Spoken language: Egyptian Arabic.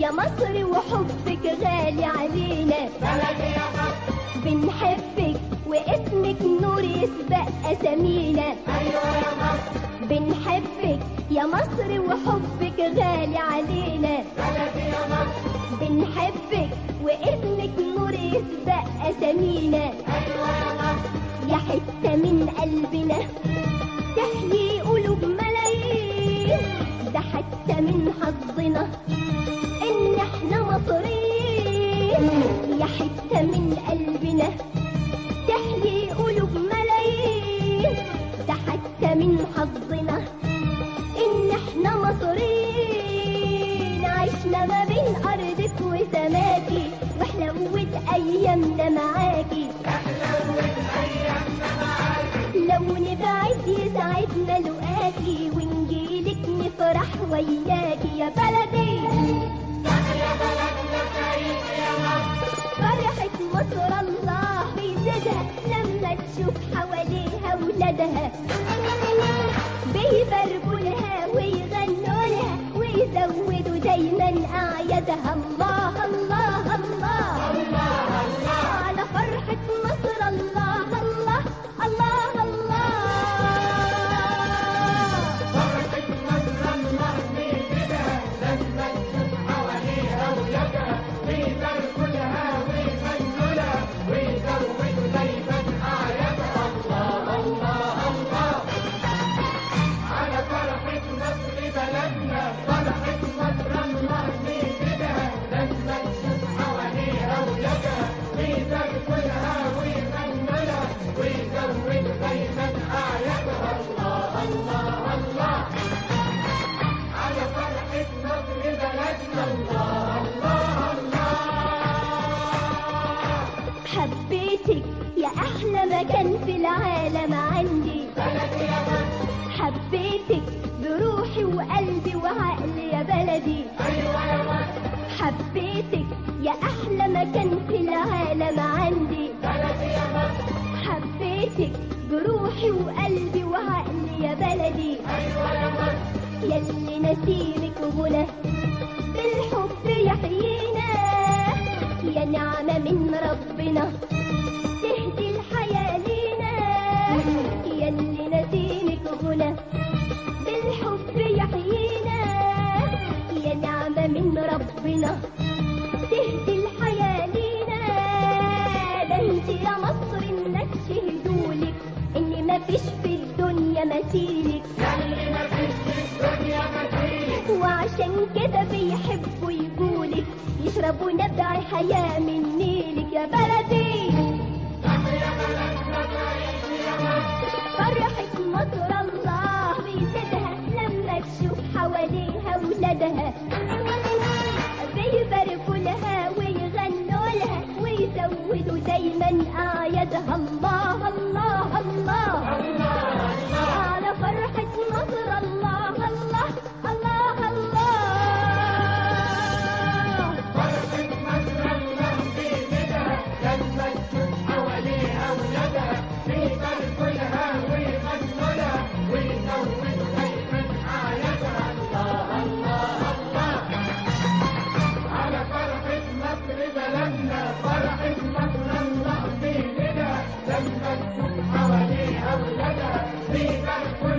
يا مصر وحبك غالي علينا بلدي يا مصر بنحبك واسمك نور يسبق أسامينا أيوة يا مصر بنحبك يا مصر وحبك غالي علينا بلدي يا مصر بنحبك واسمك نور يسبق أسامينا أيوة يا مصر يا حتة من قلبنا تحيي قلوب ملايين ده حتى من حظنا إن إحنا مصريين يا حتة من قلبنا تحيي قلوب ملايين ده حتى من حظنا إن إحنا مصريين عشنا ما بين أرضك وسماكي وحلوت أيامنا معاكي لو نبعد يسعدنا لقاكي ونجيلك نفرح وياكي يا بلدي يا بلدنا تعيش يا مصر فرحة مصر الله بيزيدها لما تشوف حواليها ولادها بيبرقوا لها ويغنوا لها ويزودوا دايما أعيادها الله الله الله على فرحة مصر الله الله الله الله فرحة مصر الله بيدها لما تشوف حواليها ولادها بيباركوا لها ويغنوا لها ويزودوا دايما أعيادها الله الله الله على فرحة مصر بلدنا فرحة مصر الله بيدها لما تشوف حواليها ولادها بيباركوا لها ويغنوا لها ويزودوا دايما أعيادها الله الله الله على فرحة مصر بلدنا الله الله الله حبيتك يا أحلى مكان في العالم عندي بلدي يا مصر حبيتك بروحي وقلبي وعقلي يا بلدي أيوة يا مصر حبيتك يا أحلى مكان في العالم عندي بلدي يا مصر حبيتك بروحي وقلبي وعقلي يا بلدي أيوة يا مصر يلي نسيمك غنى بالحب يحيينا يا نعمة من ربنا تهدي الحياة لينا يلي نسيمك غنى بالحب يحيينا يا نعمة من ربنا تهدي الحياة لينا ده انت يا مصر الناس شهدولك ان مفيش في الدنيا مثيلك يلي مفيش في الدنيا مثيلك وعشان كده بيحبوا يقولك يشربوا نبع حياة من نيلك يا بلدي يا بلدنا تعيش يا مصر فرحة مصر الله بيزيدها لما تشوف حواليها ولادها بيباركوا لها ويغنوا لها ويزودوا دايما أعيادها الله الله الله على فرحة مصر الله الله الله الله فرحة مصر الله بيدها لما تشوف حواليها ولادها بيباركوا لها ويغنوا لها ويزودوا دايما أعيادها الله الله الله على فرحة مصر بلدنا فرحة مصر الله بيدها لما تشوف حواليها ولادها بيباركوا